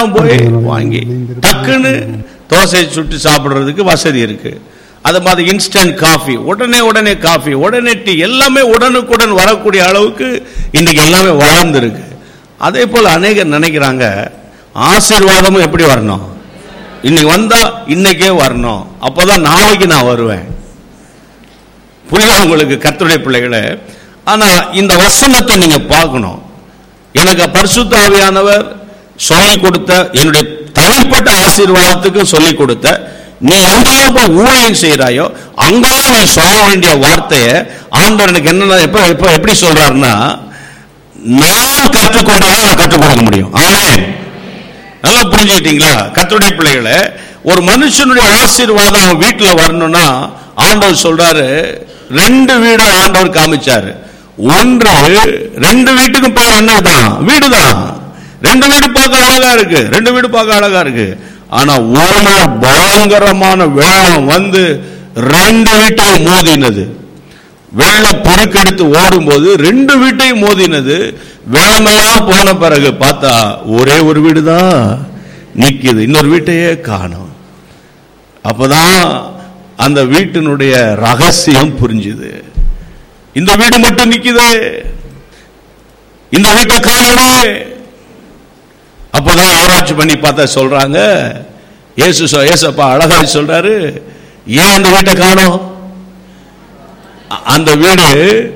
எல்லாம் போய் வாங்கி டக்குன்னு தோசை சுட்டு சாப்பிடுறதுக்கு வசதி இருக்கு அது மாதிரி இன்ஸ்டன்ட் காஃபி உடனே உடனே காஃபி உடனே டீ எல்லாமே உடனுக்குடன் வரக்கூடிய அளவுக்கு இன்னைக்கு எல்லாமே வளர்ந்துருக்கு அதே போல அநேகர் நினைக்கிறாங்க ஆசீர்வாதமும் எப்படி வரணும் இன்னைக்கு வந்தா இன்னைக்கே வரணும் அப்பதான் நாளைக்கு நான் வருவேன் புரியுதா உங்களுக்கு கர்த்தருடைய பிள்ளைகளே ஆனா இந்த வசனத்தை நீங்க பார்க்கணும் எனக்கு பரிசுத்த ஆவியானவர் சொல்லி கொடுத்த என்னுடைய தனிப்பட்ட ஆசீர்வாதத்துக்கு சொல்லி கொடுத்த நீ எங்கெல்லாம் போய் ஊழியம் செய்யறாயோ அங்கெல்லாம் நீ சொல்ல வேண்டிய வார்த்தையை ஆண்டவர் எனக்கு என்ன எப்ப எப்ப எப்படி சொல்றாருன்னா நான் கற்றுக்கொண்டாலும் நான் கற்றுக் கொடுக்க முடியும் ஆமென் நல்லா புரிஞ்சுக்கிட்டீங்களா கர்த்தருடைய பிள்ளைகளை ஒரு மனுஷனுடைய ஆசீர்வாதம் அவன் வீட்டுல வரணும்னா ஆண்டவர் சொல்றாரு ரெண்டு வீடு ஆண்டவர் காமிச்சாரு ஒன்று ரெண்டு வீட்டுக்கும் பேர் என்னதான் வீடுதான் ரெண்டு வீடு பார்க்க அழகா இருக்கு ரெண்டு வீடு பார்க்க அழகா இருக்கு ஆனா ஒரு நாள் பயங்கரமான வெள்ளம் வந்து ரெண்டு வீட்டையும் மோதினது வெள்ள பெருக்கெடுத்து ஓடும்போது ரெண்டு வீட்டையும் மோதினது வெள்ளமெல்லாம் போன பிறகு பார்த்தா ஒரே ஒரு வீடு தான் நிக்குது இன்னொரு வீட்டையே காணும் அப்பதான் அந்த வீட்டினுடைய ரகசியம் புரிஞ்சுது இந்த வீடு மட்டும் நிக்குது இந்த வீட்டை காணவே அப்பதான் ஆராய்ச்சி பண்ணி பார்த்தா சொல்றாங்க ஏசு சொ- ஏசப்பா அழகா சொல்றாரு ஏன் அந்த வீட்டை காணோம் அ- அந்த வீடு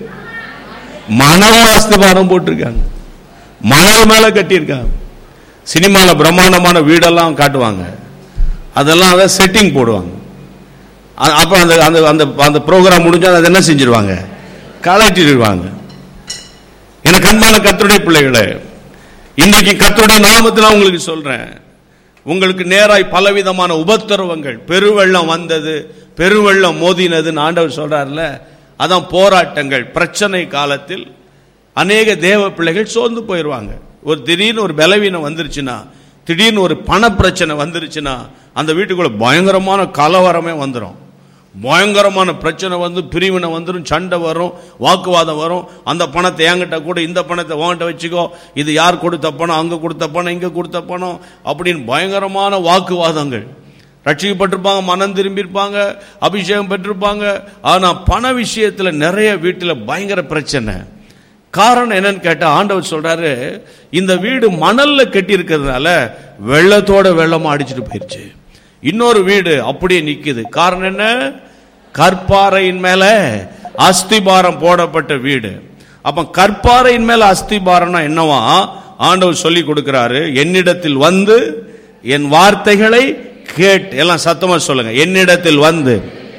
மணல் அஸ்திபாரம் போட்டிருக்காங்க மணல் மேல கட்டியிருக்காங்க சினிமால பிரம்மாண்டமான வீடெல்லாம் காட்டுவாங்க அதெல்லாம் அதை செட்டிங் போடுவாங்க அ- அப்ப அந்த அந்த அந்த அந்த ப்ரோக்ராம் முடிஞ்சா அதை என்ன செஞ்சிருவாங்க கலட்டிடுவாங்க எனக்கு அன்பான கர்த்தருடைய பிள்ளைகளே இன்னைக்கு கர்த்தருடைய நாமத்தில் உங்களுக்கு சொல்றேன் உங்களுக்கு நேராய் பலவிதமான உபத்திரவங்கள் பெருவெள்ளம் வந்தது பெருவெள்ளம் மோதினதுன்னு ஆண்டவர் சொல்றாருல அதான் போராட்டங்கள் பிரச்சனை காலத்தில் அநேக தேவ பிள்ளைகள் சோர்ந்து போயிடுவாங்க ஒரு திடீர்னு ஒரு பலவீனம் வந்துருச்சுன்னா திடீர்னு ஒரு பண பிரச்சனை வந்துருச்சுன்னா அந்த வீட்டுக்குள்ள பயங்கரமான கலவரமே வந்துடும் பயங்கரமான பிரச்சனை வந்து பிரிவினை வந்துடும் சண்டை வரும் வாக்குவாதம் வரும் அந்த பணத்தை என்கிட்ட கூட இந்த பணத்தை உன்கிட்ட வச்சுக்கோ இது யார் கொடுத்த பணம் அங்க கொடுத்த பணம் இங்க கொடுத்த பணம் அப்படின்னு பயங்கரமான வாக்குவாதங்கள் ரட்சிக்கப்பட்டிருப்பாங்க மனம் திரும்பியிருப்பாங்க அபிஷேகம் பெற்றிருப்பாங்க ஆனா பண விஷயத்துல நிறைய வீட்டுல பயங்கர பிரச்சனை காரணம் என்னன்னு கேட்டா ஆண்டவர் சொல்றாரு இந்த வீடு மணல்ல கட்டி இருக்கிறதுனால வெள்ளத்தோட வெள்ளமா அடிச்சிட்டு போயிருச்சு இன்னொரு வீடு அப்படியே நிக்குது காரணம் என்ன கற்பாறையின் மேல அஸ்திபாரம் போடப்பட்ட வீடு அப்ப கற்பாறையின் மேல அஸ்திபாரம்னா என்னவா ஆண்டவர் சொல்லி கொடுக்கிறாரு என்னிடத்தில் வந்து என் வார்த்தைகளை கேட் எல்லாம் சத்தமா சொல்லுங்க என்னிடத்தில் வந்து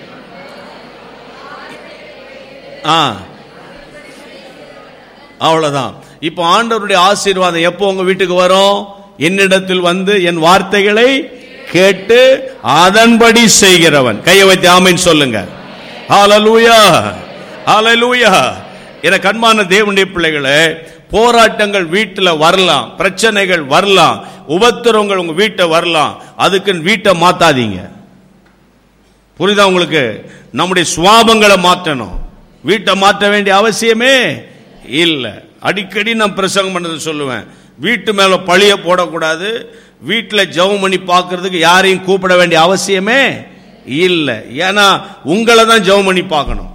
ஆ அவ்வளவுதான் இப்போ ஆண்டவருடைய ஆசீர்வாதம் எப்போ உங்க வீட்டுக்கு வரும் என்னிடத்தில் வந்து என் வார்த்தைகளை கேட்டு அதன்படி செய்கிறவன் கையை வைத்து ஆமைன்னு சொல்லுங்க ஹalleluya ஹalleluya என கண்மான தேவனுடைய பிள்ளைகளே போராட்டங்கள் வீட்டில் வரலாம் பிரச்சனைகள் வரலாம் உபத்திரவங்கள் உங்க வீட்டை வரலாம் அதுக்கு வீட்டை மாத்தாதீங்க புரியுதா உங்களுக்கு நம்முடைய சுவாபங்களை மாற்றணும் வீட்டை மாற்ற வேண்டிய அவசியமே இல்லை அடிக்கடி நான் பிரசங்கம் பண்ணது சொல்லுவேன் வீட்டு மேல பழிய போடக்கூடாது வீட்டில் ஜெபம் பண்ணி பார்க்கறதுக்கு யாரையும் கூப்பிட வேண்டிய அவசியமே இல்லை ஏன்னா உங்களை தான் ஜெபம் பண்ணி பார்க்கணும்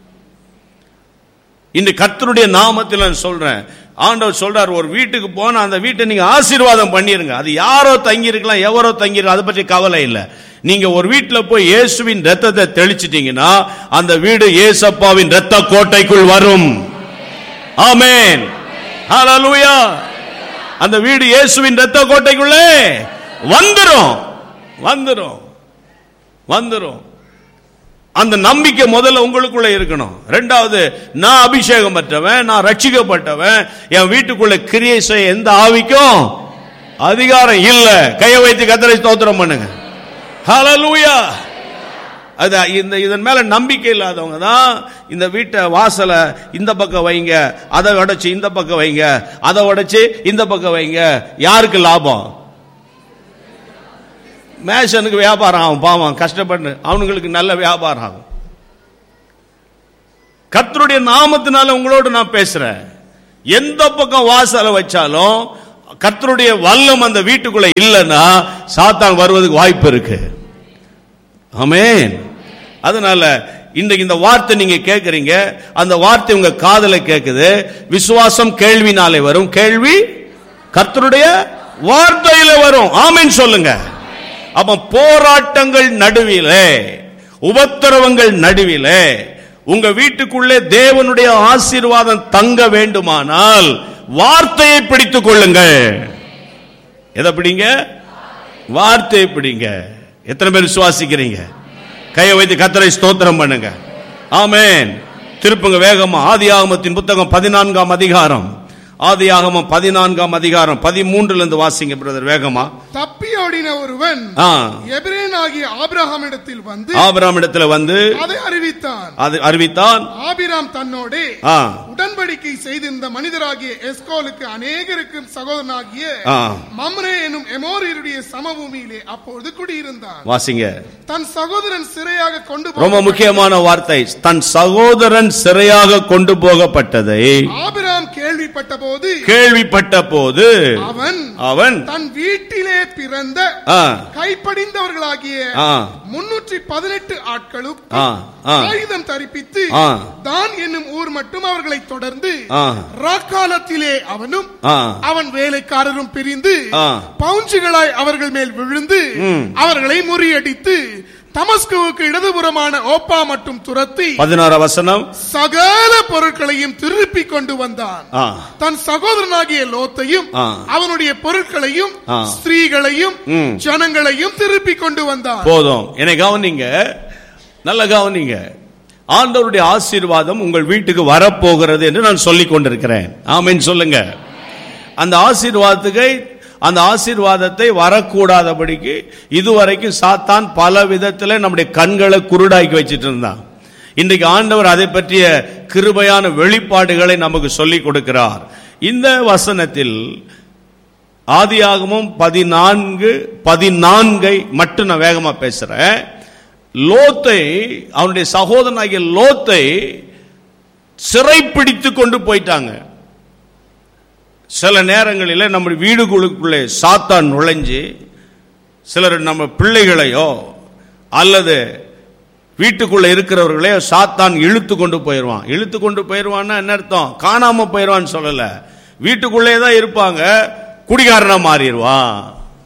இந்த கர்த்தருடைய நாமத்தில் நான் சொல்றேன் ஆண்டவர் சொல்றார் ஒரு வீட்டுக்கு போனா அந்த வீட்டை நீங்க ஆசீர்வாதம் பண்ணிருங்க அது யாரோ தங்கி இருக்கலாம் எவரோ தங்கி இருக்கலாம் அதை பற்றி கவலை இல்லை நீங்க ஒரு வீட்டுல போய் இயேசுவின் ரத்தத்தை தெளிச்சிட்டீங்கன்னா அந்த வீடு இயேசப்பாவின் ரத்த கோட்டைக்குள் வரும் ஆமென் ஹalleluya அந்த வீடு இயேசுவின் ரத்த கோட்டைக்குள்ளே வந்துரும் வந்துரும் வந்துரும் அந்த நம்பிக்கை முதல்ல உங்களுக்குள்ள இருக்கணும் ரெண்டாவது நான் அபிஷேகம் பெற்றவன் நான் ரட்சிக்கப்பட்டவன் என் வீட்டுக்குள்ள கிரியை செய்ய எந்த ஆவிக்கும் அதிகாரம் இல்ல கையை வைத்து கத்தரை ஸ்தோத்திரம் பண்ணுங்க ஹalleluya அது இந்த இதன் மேல நம்பிக்கை இல்லாதவங்க தான் இந்த வீட்டை வாசலை இந்த பக்கம் வைங்க அதை உடைச்சு இந்த பக்கம் வைங்க அதை உடைச்சு இந்த பக்கம் வைங்க யாருக்கு லாபம் மேஷனுக்கு வியாபாரம் ஆகும் பாவம் கஷ்டப்பட்டு அவனுங்களுக்கு நல்ல வியாபாரம் ஆகும் கர்த்தருடைய நாமத்தினால உங்களோடு நான் பேசுறேன் எந்த பக்கம் வாசலை வச்சாலும் கர்த்தருடைய வல்லம் அந்த வீட்டுக்குள்ள இல்லைன்னா சாத்தான் வருவதுக்கு வாய்ப்பு இருக்கு ஆமென் அதனால இன்றைக்கு இந்த வார்த்தை நீங்க கேட்கறீங்க அந்த வார்த்தை உங்க காதல கேக்குது விசுவாசம் கேள்வினாலே வரும் கேள்வி கர்த்தருடைய வார்த்தையில வரும் ஆமென் சொல்லுங்க அப்ப போராட்டங்கள் நடுவிலே உபத்திரவங்கள் நடுவிலே உங்க வீட்டுக்குள்ளே தேவனுடைய ஆசீர்வாதம் தங்க வேண்டுமானால் வார்த்தையை பிடித்துக் கொள்ளுங்கள் எதை பிடிங்க வார்த்தையை பிடிங்க எத்தனை பேர் விசுவாசிக்கிறீங்க கையை வைத்து கத்தரை ஸ்தோத்திரம் பண்ணுங்க ஆமென் திருப்புங்க வேகமா ஆதி ஆகமத்தின் புத்தகம் பதினான்காம் அதிகாரம் ஆதி ஆகமம் பதினான்காம் அதிகாரம் பதிமூன்றுல இருந்து வாசிங்க பிரதர் வேகமா தப்பி ஓடின ஒருவன் ஆ எபிரேன் ஆகிய ஆபிரகாமிடத்தில் வந்து ஆபிராம் இடத்துல வந்து அதை அறிவித்தான் அது அறிவித்தான் ஆபிராம் தன்னோடே ஆ உடன்படிக்கை செய்திருந்த மனிதராகிய எஸ்கோலுக்கு அநேகருக்கும் சகோதரனாகிய ஆ மம்ரே என்னும் எமோரியருடைய சமபூமியிலே அப்பொழுது குடியிருந்தான் வாசிங்க தன் சகோதரன் சிறையாக கொண்டு ரொம்ப போகப்பட்ட முக்கியமான வார்த்தை தன் சகோதரன் சிறையாக கொண்டு போகப்பட்டதை ஆபிராம் கேள்விப்பட்ட போது கேள்விப்பட்ட போது அவன் அவன் தன் வீட்டிலே பிறந்த ஆ கைப்படிந்தவர்களாகிய ஆ முன்னூற்றி பதினெட்டு ஆட்களும் ஆ ஆ ஆயுதம் தரிப்பித்து ஆ. தான் என்னும் ஊர் மட்டும் அவர்களை தொடர்ந்து ஆ. ராக்காலத்திலே அவனும் ஆ அவன் வேலைக்காரரும் பிரிந்து ஆ. பவுஞ்சுகளாய் அவர்கள் மேல் விழுந்து ம். அவர்களை முறியடித்து தமஸ்குவுக்கு இடதுபுறமான ஓப்பா மட்டும் துரத்தி பதினாறு வசனம் சகல பொருட்களையும் திருப்பி கொண்டு வந்தான் ஆ தன் சகோதரனாகிய லோத்தையும் ஆ. அவனுடைய பொருட்களையும் ஆ. ஸ்திரீகளையும் ம். ஜனங்களையும் திருப்பி கொண்டு வந்தான் போதும் என்னை கவனிங்க நல்ல கவனிங்க ஆண்டவருடைய ஆசீர்வாதம் உங்கள் வீட்டுக்கு வரப்போகிறது என்று நான் சொல்லிக் கொண்டிருக்கிறேன் ஆமென் சொல்லுங்க அந்த ஆசீர்வாதத்துக்கு அந்த ஆசீர்வாதத்தை வரக்கூடாதபடிக்கு இதுவரைக்கும் சாத்தான் பல விதத்தில் நம்முடைய கண்களை குருடாக்கி வச்சிட்டு இருந்தான் இன்றைக்கு ஆண்டவர் அதை பற்றிய கிருபையான வெளிப்பாடுகளை நமக்கு சொல்லிக் கொடுக்கிறார் இந்த வசனத்தில் ஆதியாகமும் பதினான்கு பதினான்கை மட்டும் நான் வேகமா பேசுறேன் லோத்தை அவனுடைய சகோதரனாகிய லோத்தை சிறைப்பிடித்து கொண்டு போயிட்டாங்க சில நேரங்களில் நம்ம வீடுகளுக்குள்ளே சாத்தான் நுழைஞ்சு சிலர் நம்ம பிள்ளைகளையோ அல்லது வீட்டுக்குள்ள இருக்கிறவர்களையோ சாத்தான் இழுத்து கொண்டு போயிடுவான் இழுத்து கொண்டு போயிடுவான்னா என்ன அர்த்தம் காணாம போயிடுவான்னு சொல்லல வீட்டுக்குள்ளே தான் இருப்பாங்க குடிகாரனா மாறிடுவான்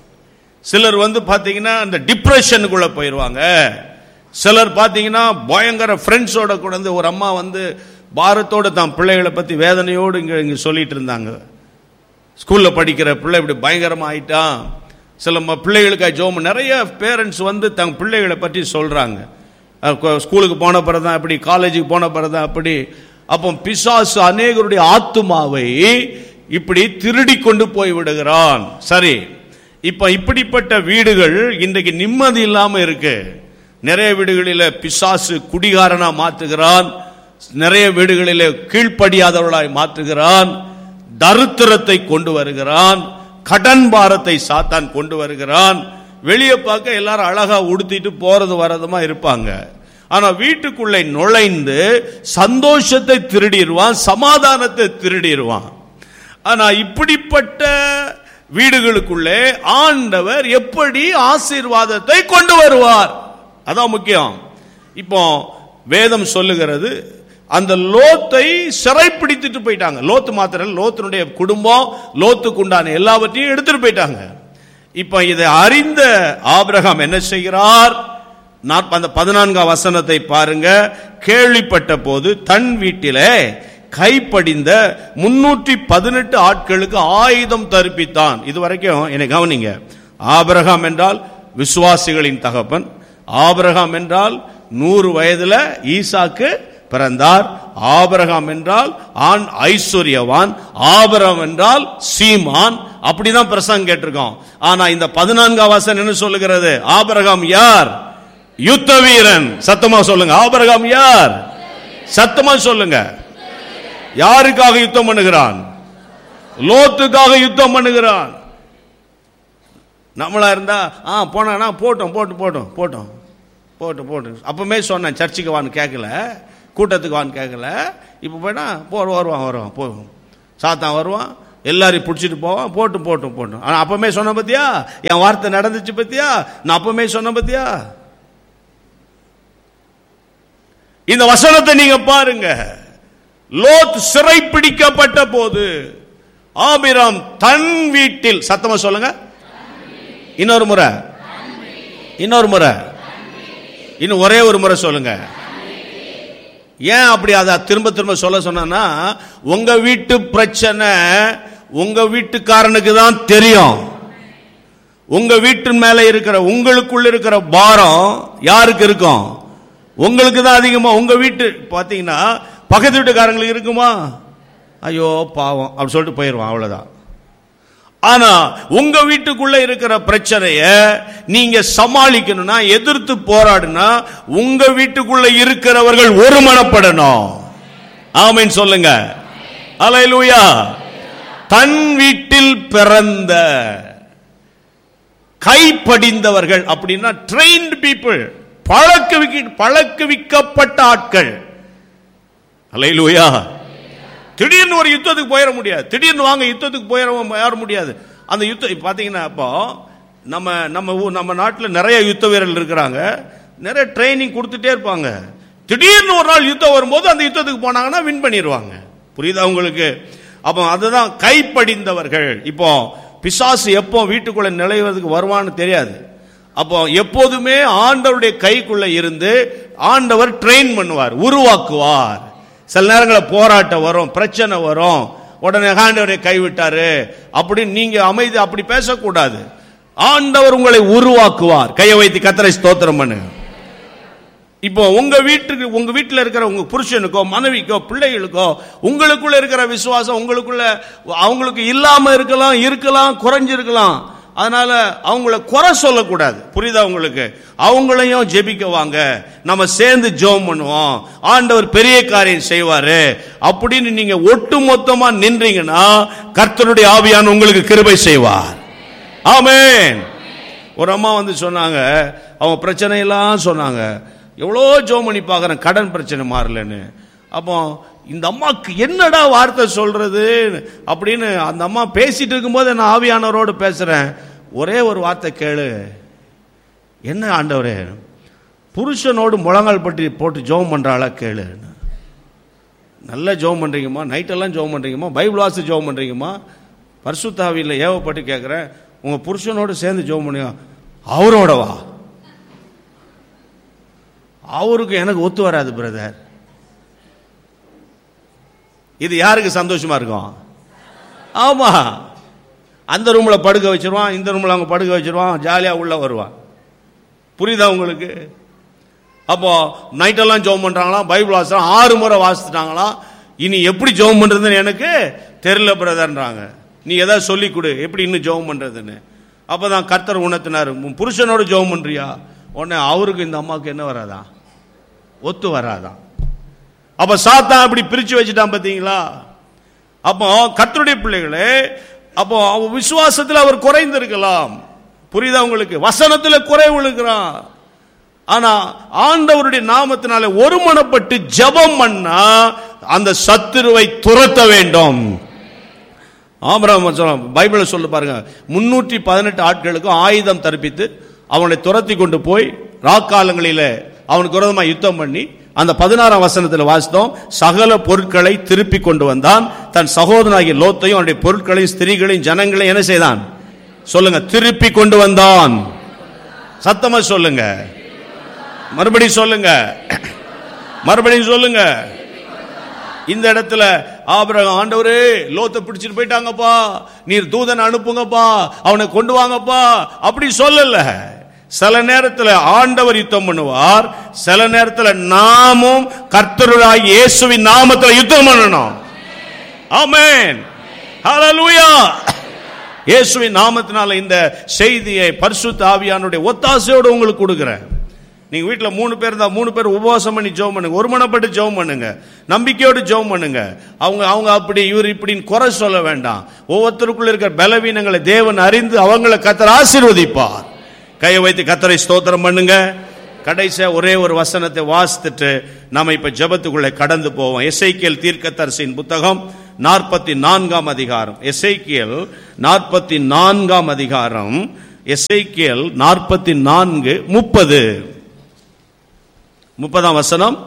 சிலர் வந்து பாத்தீங்கன்னா அந்த டிப்ரெஷனுக்குள்ள போயிடுவாங்க சிலர் பாத்தீங்கன்னா பயங்கர ஃப்ரெண்ட்ஸோட கூட வந்து ஒரு அம்மா வந்து பாரத்தோட தான் பிள்ளைகளை பத்தி வேதனையோடு இங்க இங்க சொல்லிட்டு இருந்தாங்க ஸ்கூல்ல படிக்கிற பிள்ளை இப்படி பயங்கரமா ஆயிட்டான் சில ம- பிள்ளைகளுக்கு ஜோம் நிறைய பேரண்ட்ஸ் வந்து தங்க பிள்ளைகளை பற்றி சொல்றாங்க அஹ் கொ- ஸ்கூலுக்கு போன பிறகு தான் அப்படி காலேஜுக்கு போன பிறகு தான் அப்படி அப்போ பிசாசு அநேகருடைய ஆத்துமாவை இப்படி திருடி கொண்டு போய் விடுகிறான் சரி இப்ப இப்படிப்பட்ட வீடுகள் இன்றைக்கு நிம்மதி இல்லாம இருக்கு நிறைய வீடுகளில பிசாசு குடிகாரனா மாத்துகிறான் நிறைய வீடுகளிலே கீழ்ப்படியாதவர்களாய் மாற்றுகிறான் தரித்திரத்தை கொண்டு வருகிறான் கடன் பாரத்தை சாத்தான் கொண்டு வருகிறான் வெளியே பார்க்க எல்லாரும் அழகா உடுத்திட்டு போறது வரதுமா இருப்பாங்க ஆனா வீட்டுக்குள்ளே நுழைந்து சந்தோஷத்தை திருடிடுவான் சமாதானத்தை திருடிடுவான் ஆனா இப்படிப்பட்ட வீடுகளுக்குள்ளே ஆண்டவர் எப்படி ஆசீர்வாதத்தை கொண்டு வருவார் அதான் முக்கியம் இப்போ வேதம் சொல்லுகிறது அந்த லோத்தை சிறைப்பிடித்துட்டு போயிட்டாங்க லோத்து மாத்திரம் லோத்தினுடைய குடும்பம் லோத்துக்கு உண்டான எல்லாவற்றையும் எடுத்துட்டு போயிட்டாங்க இப்ப இதை அறிந்த ஆபிரகாம் என்ன செய்கிறார் நாற்ப- அந்த பதினான்காம் வசனத்தை பாருங்க கேள்விப்பட்ட போது தன் வீட்டிலே கைப்படிந்த முன்னூற்றி பதினெட்டு ஆட்களுக்கு ஆயுதம் தரிப்பித்தான் இது வரைக்கும் என்னை கவனிங்க ஆபிரகாம் என்றால் விசுவாசிகளின் தகப்பன் ஆபிரகாம் என்றால் நூறு வயதுல ஈசாக்கு பிறந்தார் ஆபிரகாம் என்றால் ஆண் ஐஸ்வர்யவான் ஆபிரகாம் என்றால் சீமான் அப்படிதான் பிரசங்கம் கேட்டிருக்கோம் ஆனா இந்த பதினான்காம் வசனம் என்ன சொல்லுகிறது ஆபிரகாம் யார் யுத்த வீரன் சத்தமா சொல்லுங்க ஆபிரகாம் யார் சத்தமா சொல்லுங்க யாருக்காக யுத்தம் பண்ணுகிறான் லோத்துக்காக யுத்தம் பண்ணுகிறான் நம்மளா இருந்தா ஆ போனானா போட்டோம் போட்டு போட்டோம் போட்டோம் போட்டு போட்டு அப்பவுமே சொன்னேன் சர்ச்சுக்கு வான்னு கேட்கல கூட்டத்துக்கு வான்னு கேட்கல இப்போ போயினா போ வருவான் வருவான் போ சாத்தான் வருவான் எல்லாரையும் பிடிச்சிட்டு போவான் போட்டும் போட்டும் போட்டும் ஆனா அப்பமே சொன்ன பத்தியா என் வார்த்தை நடந்துச்சு பத்தியா நான் அப்பமே சொன்ன பத்தியா இந்த வசனத்தை நீங்க பாருங்க லோத் சிறை பிடிக்கப்பட்ட போது ஆபிராம் தன் வீட்டில் சத்தமா சொல்லுங்க இன்னொரு முறை இன்னொரு முறை இன்னும் ஒரே ஒரு முறை சொல்லுங்க ஏன் அப்படி அதை திரும்ப திரும்ப சொல்ல சொன்னா உங்க வீட்டு பிரச்சனை உங்க வீட்டுக்காரனுக்கு தான் தெரியும் உங்க வீட்டின் மேல இருக்கிற உங்களுக்குள்ள இருக்கிற பாரம் யாருக்கு இருக்கும் உங்களுக்கு தான் அதிகமா உங்க வீட்டு பாத்தீங்கன்னா பக்கத்து வீட்டுக்காரங்களுக்கு இருக்குமா ஐயோ பாவம் அப்படி சொல்லிட்டு போயிடுவான் அவ்வளவுதான் ஆனா உங்க வீட்டுக்குள்ள இருக்கிற பிரச்சனைய நீங்க சமாளிக்கணும்னா எதிர்த்து போராடுனா உங்க வீட்டுக்குள்ள இருக்கிறவர்கள் ஒருமனப்படணும் ஆமென் சொல்லுங்க அலையலூயா தன் வீட்டில் பிறந்த கைப்படிந்தவர்கள் அப்படின்னா ட்ரெயின்ட் பீப்புள் பழக்க பழக்குவிக்கப்பட்ட ஆட்கள் அலையிலூயா திடீர்னு ஒரு யுத்தத்துக்கு போயிட முடியாது திடீர்னு வாங்க யுத்தத்துக்கு போயிட யார முடியாது அந்த யுத்தம் பாத்தீங்கன்னா அப்போ நம்ம நம்ம ஊ- நம்ம நாட்டில் நிறைய யுத்த வீரர்கள் இருக்கிறாங்க நிறைய ட்ரைனிங் கொடுத்துட்டே இருப்பாங்க திடீர்னு ஒரு நாள் யுத்தம் வரும்போது அந்த யுத்தத்துக்கு போனாங்கன்னா வின் பண்ணிடுவாங்க புரியுதா உங்களுக்கு அப்போ அதுதான் கைப்படிந்தவர்கள் இப்போ பிசாசு எப்போ வீட்டுக்குள்ள நுழைவதற்கு வருவான்னு தெரியாது அப்போ எப்போதுமே ஆண்டவருடைய கைக்குள்ள இருந்து ஆண்டவர் ட்ரெயின் பண்ணுவார் உருவாக்குவார் சில நேரங்களில் போராட்டம் வரும் பிரச்சனை வரும் உடனே ஆண்டவரை கைவிட்டாரு அப்படின்னு நீங்க அமைதி அப்படி பேசக்கூடாது ஆண்டவர் உங்களை உருவாக்குவார் கையை வைத்து கத்தரை ஸ்தோத்திரம் பண்ணுங்க இப்போ உங்க வீட்டுக்கு உங்க வீட்டில் இருக்கிற உங்க புருஷனுக்கோ மனைவிக்கோ பிள்ளைகளுக்கோ உங்களுக்குள்ள இருக்கிற விசுவாசம் உங்களுக்குள்ள அவங்களுக்கு இல்லாம இருக்கலாம் இருக்கலாம் குறைஞ்சிருக்கலாம் அதனால அவங்கள குறை சொல்லக்கூடாது புரியுதா உங்களுக்கு அவங்களையும் ஜெபிக்க வாங்க நம்ம சேர்ந்து ஜெபம் பண்ணுவோம் ஆண்டவர் பெரிய காரியம் செய்வாரு அப்படின்னு நீங்க ஒட்டு மொத்தமா நின்றீங்கன்னா கர்த்தருடைய ஆவியான உங்களுக்கு கிருபை செய்வார் ஆமென் ஒரு அம்மா வந்து சொன்னாங்க அவங்க பிரச்சனையெல்லாம் சொன்னாங்க எவ்வளோ ஜோம் பண்ணி பார்க்குறேன் கடன் பிரச்சனை மாறலன்னு அப்போ இந்த அம்மாக்கு என்னடா வார்த்தை சொல்றது அப்படின்னு அந்த அம்மா பேசிட்டு இருக்கும்போது நான் ஆவியானவரோடு பேசுறேன் ஒரே ஒரு வார்த்தை கேளு என்ன ஆண்டவரே புருஷனோடு முழங்கால் பற்றி போட்டு ஜெபம் பண்றாளா கேளு நல்ல ஜெபம் பண்றீங்கம்மா நைட்டெல்லாம் ஜெபம் பண்றீங்கம்மா பைபிள் வாசி ஜெபம் பண்றீங்கம்மா பரிசுத்தாவியில் ஏவப்பட்டு கேட்குறேன் உங்க புருஷனோடு சேர்ந்து ஜெபம் பண்ணுங்க அவரோடவா அவருக்கு எனக்கு ஒத்து வராது பிரதர் இது யாருக்கு சந்தோஷமா இருக்கும் ஆமா அந்த ரூம்ல படுக்க வச்சிருவான் இந்த ரூம்ல அவங்க படுக்க வச்சிருவான் ஜாலியா உள்ள வருவான் புரியுதா உங்களுக்கு அப்போ நைட்டெல்லாம் ஜெபம் பண்றாங்களாம் பைபிள் வாசம் ஆறு முறை வாசிச்சிட்டாங்களாம் இனி எப்படி ஜெபம் பண்றதுன்னு எனக்கு தெரியல பிரதர்ன்றாங்க நீ ஏதாவது சொல்லி கொடு எப்படி இன்னும் ஜெபம் பண்றதுன்னு அப்பதான் கர்த்தர் உணர்த்தினாரு உன் புருஷனோட ஜெபம் பண்றியா உடனே அவருக்கு இந்த அம்மாவுக்கு என்ன வராதா ஒத்து வராதான் அப்ப சாத்தான் அப்படி பிரிச்சு வச்சுட்டான் பாத்தீங்களா அப்போ கர்த்தருடைய பிள்ளைகளே அப்போ அவ விசுவாசத்தில் அவர் குறைந்திருக்கலாம் புரியுதா உங்களுக்கு வசனத்தில் குறை விழுகிறான் ஆனா ஆண்டவருடைய நாமத்தினால ஒருமனப்பட்டு ஜெபம் பண்ணா அந்த சத்துருவை துரத்த வேண்டும் ஆபராம் பைபிள சொல்லு பாருங்க முன்னூற்றி பதினெட்டு ஆட்களுக்கும் ஆயுதம் தரிப்பித்து அவனை துரத்தி கொண்டு போய் ராக்காலங்களில அவனுக்கு விரோதமா யுத்தம் பண்ணி அந்த பதினாறாம் வசனத்தில் வாசித்தோம் சகல பொருட்களை திருப்பி கொண்டு வந்தான் தன் சகோதரனாகிய லோத்தையும் அவனுடைய பொருட்களையும் ஸ்திரீகளையும் ஜனங்களையும் என்ன செய்தான் சொல்லுங்க திருப்பி கொண்டு வந்தான் சத்தமா சொல்லுங்க மறுபடியும் சொல்லுங்க மறுபடியும் சொல்லுங்க இந்த இடத்துல ஆபிரகாம் ஆண்டவரே லோத்தை பிடிச்சிட்டு போயிட்டாங்கப்பா நீர் தூதன் அனுப்புங்கப்பா அவனை கொண்டு வாங்கப்பா அப்படி சொல்லல சில நேரத்தில் ஆண்டவர் யுத்தம் பண்ணுவார் சில நேரத்தில் நாமும் கர்த்தருடைய இயேசுவின் நாமத்தில் யுத்தம் பண்ணணும் ஆமென் ஹalleluya இயேசுவின் நாமத்தினால இந்த செய்தியை பரிசுத்த ஆவியானுடைய ஒத்தாசையோடு உங்களுக்கு கொடுக்கிறேன் நீங்க வீட்டில் மூணு பேர் தான் மூணு பேர் உபவாசம் பண்ணி ஜெபம் பண்ணுங்க ஒருமனப்பட்டு ஜெபம் பண்ணுங்க நம்பிக்கையோடு ஜெபம் பண்ணுங்க அவங்க அவங்க அப்படி இவர் இப்படின்னு குறை சொல்ல வேண்டாம் ஒவ்வொருத்தருக்குள்ள இருக்கிற பலவீனங்களை தேவன் அறிந்து அவங்களை கத்தர் ஆசீர்வதிப்பார் கையை வைத்து கத்தரை ஸ்தோத்திரம் பண்ணுங்க கடைசியா ஒரே ஒரு வசனத்தை வாசித்துட்டு நாம இப்ப ஜெபத்துக்குள்ளே கடந்து போவோம் எஸ்ஐக்கியல் தீர்க்கதரிசியின் புத்தகம் நாற்பத்தி நான்காம் அதிகாரம் எசைக்கியல் நாற்பத்தி நான்காம் அதிகாரம் எசைக்கியல் நாற்பத்தி நான்கு முப்பது முப்பதாம் வசனம்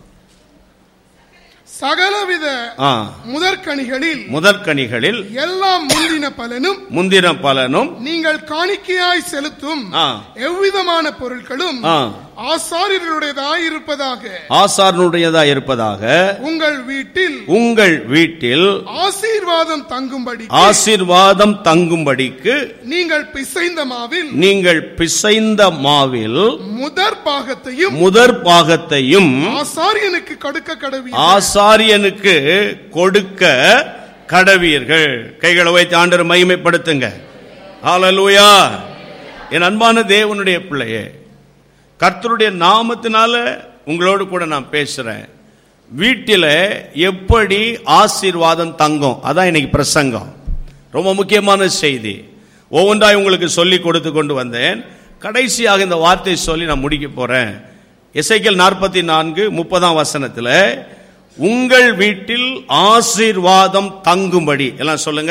சகலவித ஆ, முதற்கனிகளில் முதற்கனிகளில் எல்லாம் முந்தின பலனும் முந்தின பலனும் நீங்கள் காணிக்கையாய் செலுத்தும் ஆ. எவ்விதமான பொருட்களும் ஆ, ஆசாரியர்களுடையதாய் இருப்பதாக ஆசாரனுடையதா இருப்பதாக உங்கள் வீட்டில் உங்கள் வீட்டில் ஆசீர்வாதம் தங்கும்படி ஆசீர்வாதம் தங்கும்படிக்கு நீங்கள் பிசைந்த மாவில் நீங்கள் பிசைந்த மாவில் முதற் பாகத்தையும் முதற் பாகத்தையும் ஆசாரியனுக்கு கொடுக்க கடவி ஆசாரியனுக்கு கொடுக்க கடவீர்கள் கைகளை வைத்து ஆண்டவர் மகிமைப்படுத்துங்க ஹalleluya என் அன்பான தேவனுடைய பிள்ளையே கர்த்தருடைய நாமத்தினால உங்களோடு கூட நான் பேசுறேன் வீட்டில் எப்படி ஆசீர்வாதம் தங்கும் அதான் இன்னைக்கு பிரசங்கம் ரொம்ப முக்கியமான செய்தி ஒவ்வொன்றாய் உங்களுக்கு சொல்லி கொடுத்து கொண்டு வந்தேன் கடைசியாக இந்த வார்த்தையை சொல்லி நான் முடிக்க போறேன் எசைக்கல் நாற்பத்தி நான்கு முப்பதாம் வசனத்தில் உங்கள் வீட்டில் ஆசீர்வாதம் தங்கும்படி எல்லாம் சொல்லுங்க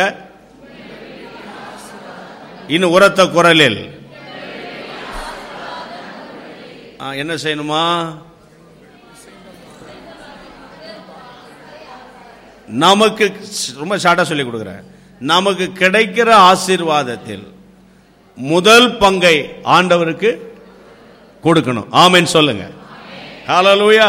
இன்னும் உரத்த குரலில் ஆ, என்ன செய்யணுமா நமக்கு ரொம்ப ஷார்ட்டா சொல்லி கொடுக்குறேன் நமக்கு கிடைக்கிற ஆசீர்வாதத்தில் முதல் பங்கை ஆண்டவருக்கு கொடுக்கணும் ஆமென் சொல்லுங்க ஹalleluya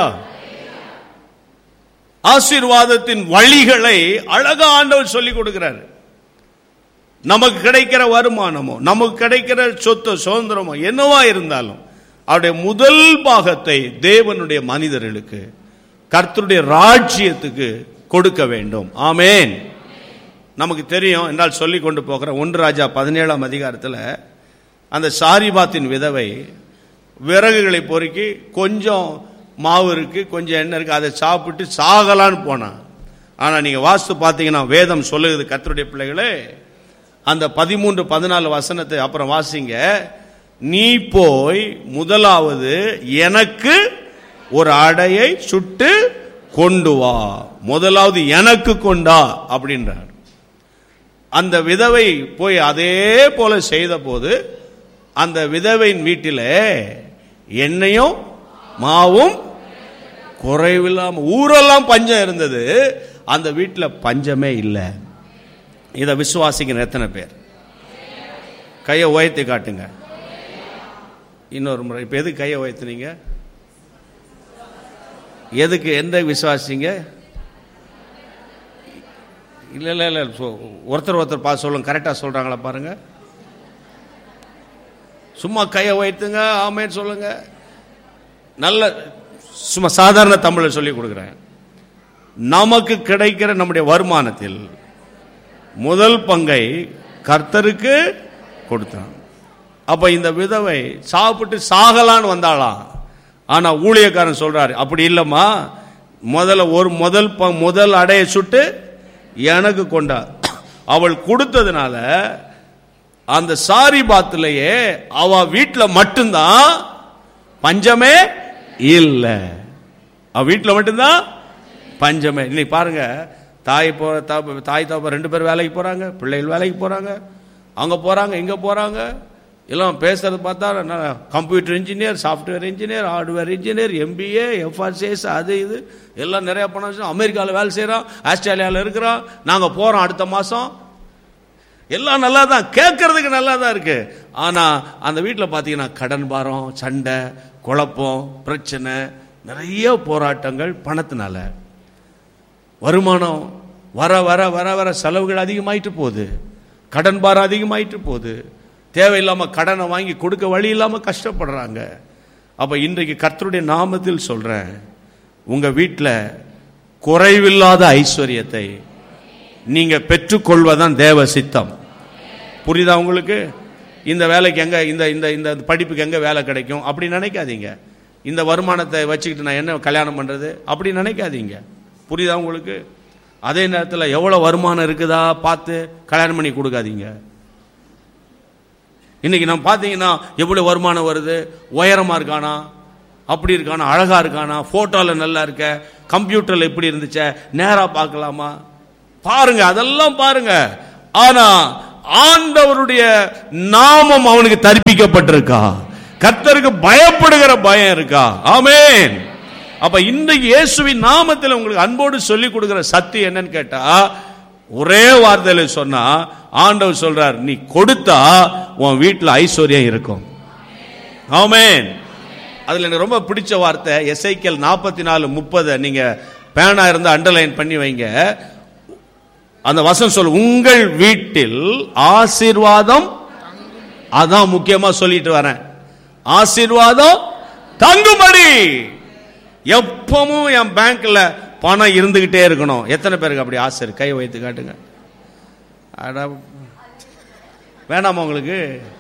ஆசீர்வாதத்தின் வழிகளை அழகா ஆண்டவர் சொல்லி கொடுக்கிறார் நமக்கு கிடைக்கிற வருமானமோ நமக்கு கிடைக்கிற சொத்து சுதந்திரமோ என்னவா இருந்தாலும் அவருடைய முதல் பாகத்தை தேவனுடைய மனிதர்களுக்கு கர்த்தருடைய ராஜ்யத்துக்கு கொடுக்க வேண்டும் ஆமேன் நமக்கு தெரியும் என்றால் சொல்லி கொண்டு போகிற ஒன்று ராஜா பதினேழாம் அதிகாரத்தில் அந்த சாரிபாத்தின் விதவை விறகுகளை பொறுக்கி கொஞ்சம் மாவு இருக்கு கொஞ்சம் எண்ணெய் இருக்கு அதை சாப்பிட்டு சாகலான்னு போனான் ஆனால் நீங்கள் வாஸ்து பார்த்தீங்கன்னா வேதம் சொல்லுகிறது கர்த்தருடைய பிள்ளைகளே அந்த பதிமூன்று பதினாலு வசனத்தை அப்புறம் வாசிங்க நீ போய் முதலாவது எனக்கு ஒரு அடையை சுட்டு கொண்டு வா முதலாவது எனக்கு கொண்டா அப்படின்றார் அந்த விதவை போய் அதே போல செய்த போது அந்த விதவையின் வீட்டில் எண்ணெயும் மாவும் குறைவில்லாம ஊரெல்லாம் பஞ்சம் இருந்தது அந்த வீட்டில் பஞ்சமே இல்லை இதை விசுவாசிக்கிற எத்தனை பேர் கையை உயர்த்தி காட்டுங்க இன்னொரு முறை இப்போ எதுக்கு கையை உயர்த்துனீங்க எதுக்கு எந்த விசுவாசிங்க இல்லை இல்லை இல்லை சொ- ஒருத்தர் ஒருத்தர் பார்த்து சொல்லுங்க கரெக்டாக சொல்கிறாங்களா பாருங்க சும்மா கையை உயர்த்துங்க ஆமேன்னு சொல்லுங்க நல்ல சும்மா சாதாரண தமிழில் சொல்லி கொடுக்குறேன் நமக்கு கிடைக்கிற நம்முடைய வருமானத்தில் முதல் பங்கை கர்த்தருக்கு கொடுத்தான் அப்ப இந்த விதவை சாப்பிட்டு சாகலான்னு வந்தாளாம் ஆனா ஊழியக்காரன் சொல்றாரு அப்படி இல்லம்மா முதல்ல ஒரு முதல் ப- முதல் அடையை சுட்டு எனக்கு கொண்டா அவள் கொடுத்ததுனால அந்த சாரி பாத்திலேயே அவ வீட்டில் மட்டும்தான் பஞ்சமே இல்லை அவ வீட்டில் மட்டும்தான் பஞ்சமே இன்னைக்கு பாருங்க தாய் போ தா- தாய் தாப்பா ரெண்டு பேர் வேலைக்கு போறாங்க பிள்ளைகள் வேலைக்கு போறாங்க அங்க போறாங்க இங்க போறாங்க எல்லாம் பேசுறது பார்த்தா computer engineer software engineer hardware engineer MBA FRCS அது இது எல்லாம் நிறைய பணம் வச்சு அமெரிக்காவில் வேலை செய்கிறோம் ஆஸ்திரேலியாவில் இருக்கிறோம் நாங்கள் போகிறோம் அடுத்த மாதம் எல்லாம் நல்லா தான் கேட்கறதுக்கு நல்லா தான் இருக்கு ஆனா அந்த வீட்டில் பார்த்தீங்கன்னா கடன் பாரம் சண்டை குழப்பம் பிரச்சனை நிறைய போராட்டங்கள் பணத்தினால வருமானம் வர வர வர வர செலவுகள் அதிகமாயிட்டு போகுது கடன் பாரம் அதிகமாயிட்டு போகுது தேவையில்லாம கடனை வாங்கி கொடுக்க வழி இல்லாம கஷ்டப்படுறாங்க அப்ப இன்றைக்கு கர்த்தருடைய நாமத்தில் சொல்றேன் உங்க வீட்டில் குறைவில்லாத ஐஸ்வர்யத்தை நீங்க பெற்றுக்கொள்வதான் தேவ சித்தம் புரியுதா உங்களுக்கு இந்த வேலைக்கு எங்க இந்த இந்த இந்த படிப்புக்கு எங்க வேலை கிடைக்கும் அப்படி நினைக்காதீங்க இந்த வருமானத்தை வச்சுக்கிட்டு நான் என்ன கல்யாணம் பண்றது அப்படி நினைக்காதீங்க புரியுதா உங்களுக்கு அதே நேரத்தில் எவ்வளவு வருமானம் இருக்குதா பார்த்து கல்யாணம் பண்ணி கொடுக்காதீங்க இன்னைக்கு நம்ம பார்த்தீங்கன்னா எவ்வளவு வருமானம் வருது உயரமா இருக்கானா அப்படி இருக்கானா அழகா இருக்கானா போட்டோல நல்லா இருக்க கம்ப்யூட்டர்ல இப்படி இருந்துச்சே நேரா பார்க்கலாமா பாருங்க அதெல்லாம் பாருங்க ஆனா ஆண்டவருடைய நாமம் அவனுக்கு தரிப்பிக்கப்பட்டிருக்கா கர்த்தருக்கு பயப்படுகிற பயம் இருக்கா ஆமென் அப்ப இன்றைக்கு இயேசுவின் நாமத்தில் உங்களுக்கு அன்போடு சொல்லி கொடுக்கிற சக்தி என்னன்னு கேட்டா ஒரே வார்த்தையில சொன்னா ஆண்டவர் சொல்றார் நீ கொடுத்தா உன் வீட்டுல ஐஸ்வர்யம் இருக்கும் ஆமென் அதுல எனக்கு ரொம்ப பிடிச்ச வார்த்தை எஸ்ஐக்கல் நாற்பத்தி நாலு முப்பதை நீங்க பேனா இருந்தா அண்டர்லைன் பண்ணி வைங்க அந்த வசனம் சொல் உங்கள் வீட்டில் ஆசீர்வாதம் அதான் முக்கியமா சொல்லிட்டு வரேன் ஆசீர்வாதம் தங்குபடி எப்பவும் என் பேங்க்ல பணம் இருந்துகிட்டே இருக்கணும் எத்தனை பேருக்கு அப்படி ஆசை இருக்கு கை வைத்து காட்டுங்க அட வேணாமா உங்களுக்கு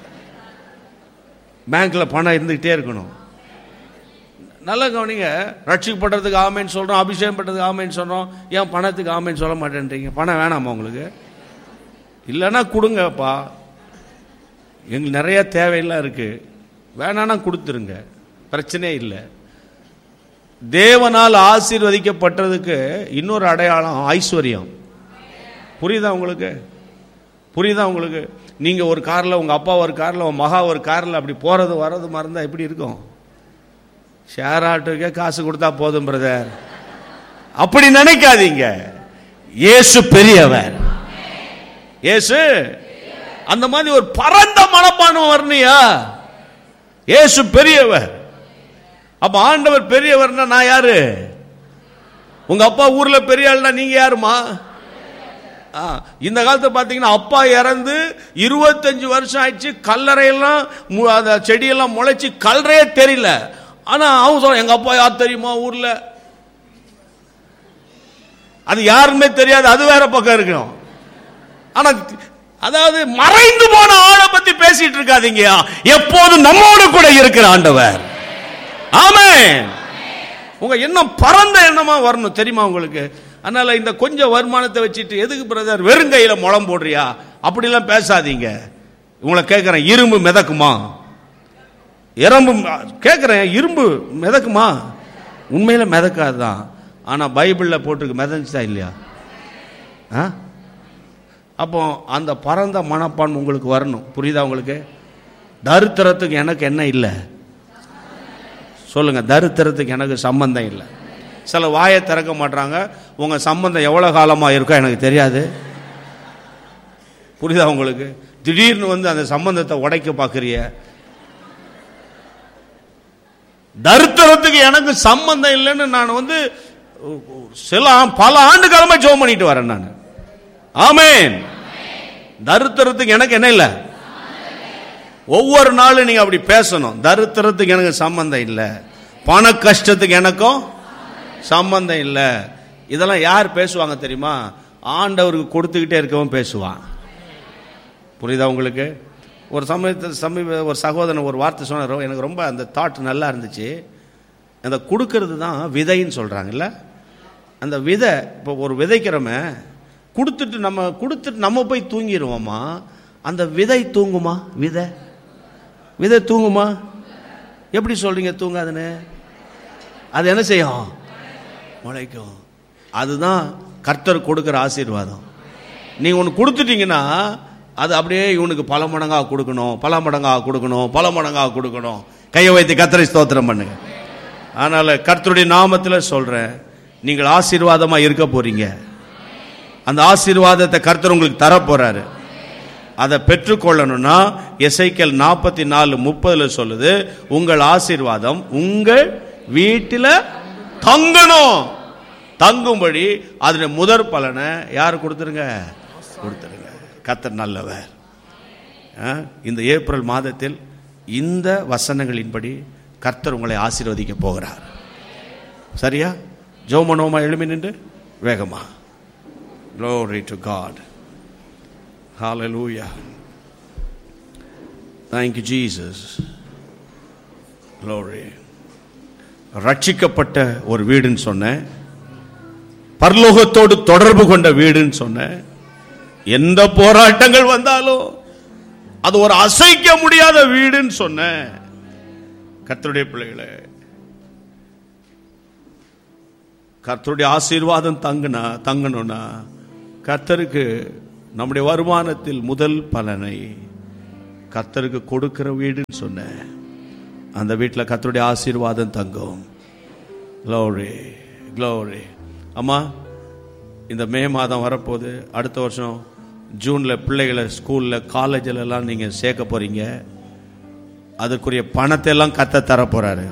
பேங்க்ல பணம் இருந்துகிட்டே இருக்கணும் நல்லா கவனிங்க ரட்சிக்கப்படுறதுக்கு ஆமைன்னு சொல்றோம் அபிஷேகம் பண்றதுக்கு ஆமைன்னு சொல்றோம் ஏன் பணத்துக்கு ஆமைன்னு சொல்ல மாட்டேன்றீங்க பணம் வேணாமா உங்களுக்கு இல்லைன்னா கொடுங்கப்பா எங்களுக்கு நிறைய தேவையெல்லாம் இருக்கு வேணான்னா கொடுத்துருங்க பிரச்சனையே இல்லை தேவனால் ஆசீர்வதிக்கப்பட்டதுக்கு இன்னொரு அடையாளம் ஐஸ்வர்யம் புரியுதா உங்களுக்கு புரியுதா உங்களுக்கு நீங்க ஒரு கார்ல உங்க அப்பா ஒரு கார்ல உங்க மகா ஒரு கார்ல அப்படி போறது வர்றது மறந்தா எப்படி இருக்கும் ஷேர் ஆட்டோக்கே காசு கொடுத்தா போதும் பிரதர் அப்படி நினைக்காதீங்க இயேசு பெரியவர் இயேசு அந்த மாதிரி ஒரு பரந்த மனப்பான்மை வரணையா இயேசு பெரியவர் அப்ப ஆண்டவர் பெரியவர்னா நான் யாரு உங்க அப்பா ஊர்ல பெரிய ஆள்னா நீங்க யாருமா ஆ, இந்த காலத்துல பாத்தீங்கன்னா அப்பா இறந்து இருபத்தஞ்சு வருஷம் ஆயிடுச்சு கல்லறையெல்லாம் மு- அந்த செடியெல்லாம் முளைச்சு கல்லறையே தெரியல ஆனா அவங்க சொல்ற எங்க அப்பா யார் தெரியுமா ஊர்ல அது யாருமே தெரியாது அது வேற பக்கம் இருக்கணும் ஆனா அதாவது மறைந்து போன ஆளை பத்தி பேசிட்டு இருக்காதீங்க எப்போதும் நம்மோடு கூட இருக்கிற ஆண்டவர் ஆமென் உங்க எண்ணம் பரந்த எண்ணமா வரணும் தெரியுமா உங்களுக்கு அதனால இந்த கொஞ்சம் வருமானத்தை வச்சுட்டு எதுக்கு பிரதர் வெறுங்கையில முளம் போடுறியா அப்படிலாம் பேசாதீங்க உங்களை கேட்கிறேன் இரும்பு மிதக்குமா எறும்பு கேட்கிறேன் இரும்பு மிதக்குமா உண்மையில மிதக்காதுதான் ஆனா பைபிள்ல போட்டிருக்கு மிதந்துச்சா இல்லையா ஆ? அப்போ அந்த பரந்த மனப்பான்மை உங்களுக்கு வரணும் புரியுதா உங்களுக்கு தரித்திரத்துக்கு எனக்கு என்ன இல்லை சொல்லுங்க தரித்திரத்துக்கு எனக்கு சம்பந்தம் இல்லை சில வாயை திறக்க மாட்டாங்க உங்க சம்பந்தம் எவ்வளவு காலமா இருக்கோ எனக்கு தெரியாது புரியுதா உங்களுக்கு திடீர்னு வந்து அந்த சம்பந்தத்தை உடைக்க பார்க்கறிய தரித்திரத்துக்கு எனக்கு சம்பந்தம் இல்லைன்னு நான் வந்து சில ஆ- பல ஆண்டு காலமா ஜெபம் பண்ணிட்டு வரேன் நான் ஆமென் தரித்திரத்துக்கு எனக்கு என்ன இல்லை ஒவ்வொரு நாளும் நீங்க அப்படி பேசணும் தரித்திரத்துக்கு எனக்கு சம்பந்தம் இல்லை பண கஷ்டத்துக்கு எனக்கும் சம்பந்தம் இல்லை இதெல்லாம் யார் பேசுவாங்க தெரியுமா ஆண்டவருக்கு கொடுத்துக்கிட்டே இருக்கவும் பேசுவான் புரியுதா உங்களுக்கு ஒரு சமயத்தில் சமீப ஒரு சகோதரன் ஒரு வார்த்தை சொன்னார் எனக்கு ரொம்ப அந்த தாட் நல்லா இருந்துச்சு அந்த கொடுக்கறது தான் விதைன்னு சொல்கிறாங்கல்ல அந்த விதை இப்போ ஒரு விதைக்கிறோமே கொடுத்துட்டு நம்ம கொடுத்துட்டு நம்ம போய் தூங்கிடுவோமா அந்த விதை தூங்குமா விதை விதை தூங்குமா எப்படி சொல்றீங்க தூங்காதுன்னு அது என்ன செய்யும் முளைக்கும் அதுதான் கர்த்தர் கொடுக்கிற ஆசீர்வாதம் நீங்க ஒன்று கொடுத்துட்டீங்கன்னா அது அப்படியே இவனுக்கு பல மடங்கா கொடுக்கணும் பல மடங்கா கொடுக்கணும் பல மடங்கா கொடுக்கணும் கையை வைத்து கத்தரை ஸ்தோத்திரம் பண்ணுங்க அதனால கர்த்தருடைய நாமத்தில் சொல்றேன் நீங்கள் ஆசீர்வாதமா இருக்க போறீங்க அந்த ஆசீர்வாதத்தை கர்த்தர் உங்களுக்கு தர போறாரு அதை பெற்றுக்கொள்ளணும்னா எசைக்கல் நாற்பத்தி நாலு முப்பதுல சொல்லுது உங்கள் ஆசீர்வாதம் உங்கள் வீட்டில் தங்கணும் தங்கும்படி அதனுடைய முதற் பலனை யார் கொடுத்துருங்க கொடுத்துருங்க கத்தர் நல்லவர் ஆ, இந்த ஏப்ரல் மாதத்தில் இந்த வசனங்களின்படி கர்த்தர் உங்களை ஆசீர்வதிக்க போகிறார் சரியா ஜோமனோமா எழுமி நின்று வேகமா Glory to God. Hallelujah. Thank you, Jesus. Glory. ரட்சிக்கப்பட்ட ஒரு வீடுன்னு சொன்னேன் பரலோகத்தோடு தொடர்பு கொண்ட வீடுன்னு சொன்னேன் எந்த போராட்டங்கள் வந்தாலும் அது ஒரு அசைக்க முடியாத வீடுன்னு சொன்னேன் கர்த்தருடைய பிள்ளைகளே கர்த்தருடைய ஆசீர்வாதம் தங்குனா தங்கணும்னா கர்த்தருக்கு நம்முடைய வருமானத்தில் முதல் பலனை கர்த்தருக்கு கொடுக்கிற வீடுன்னு சொன்னேன் அந்த வீட்டில் கர்த்தருடைய ஆசீர்வாதம் தங்கும் க்ளோரி க்ளோரி அம்மா இந்த மே மாதம் வரப்போகுது அடுத்த வருஷம் ஜூனில் பிள்ளைகளை ஸ்கூலில் காலேஜில் எல்லாம் நீங்கள் சேர்க்க போகிறீங்க அதுக்குரிய பணத்தை எல்லாம் கத்த தர போகிறாரு